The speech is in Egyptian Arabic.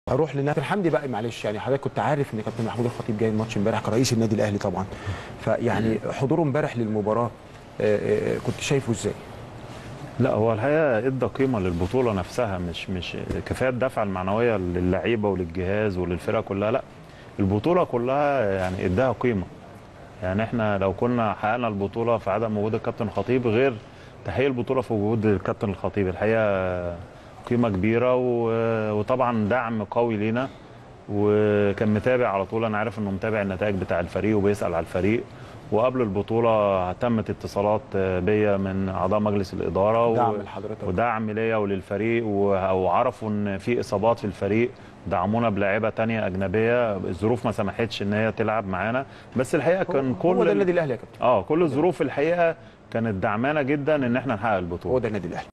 اروح لنادر حمدي بقى معلش يعني حضرتك كنت عارف ان كابتن محمود الخطيب جاي الماتش امبارح كرئيس النادي الاهلي طبعا فيعني حضوره امبارح للمباراه آه، آه، كنت شايفه ازاي؟ لا هو الحقيقه ادى قيمه للبطوله نفسها مش مش كفايه الدفعه المعنويه للعيبه وللجهاز وللفرقه كلها لا البطوله كلها يعني اداها قيمه يعني احنا لو كنا حققنا البطوله في عدم وجود الكابتن الخطيب غير تحقيق البطوله في وجود الكابتن الخطيب الحقيقه قيمه كبيره و- وطبعا دعم قوي لينا وكان متابع على طول انا عارف انه متابع النتائج بتاع الفريق وبيسال على الفريق وقبل البطوله تمت اتصالات بيا من اعضاء مجلس الاداره دعم لحضرتك. ودعم ليا وللفريق و- وعرفوا ان في اصابات في الفريق دعمونا بلاعيبه تانية اجنبيه الظروف ما سمحتش ان هي تلعب معانا بس الحقيقه كان كل هو ده ال- النادي الاهلي يا كابتن اه كل الظروف الحقيقه كانت دعمانه جدا ان احنا نحقق البطوله هو ده النادي الاهلي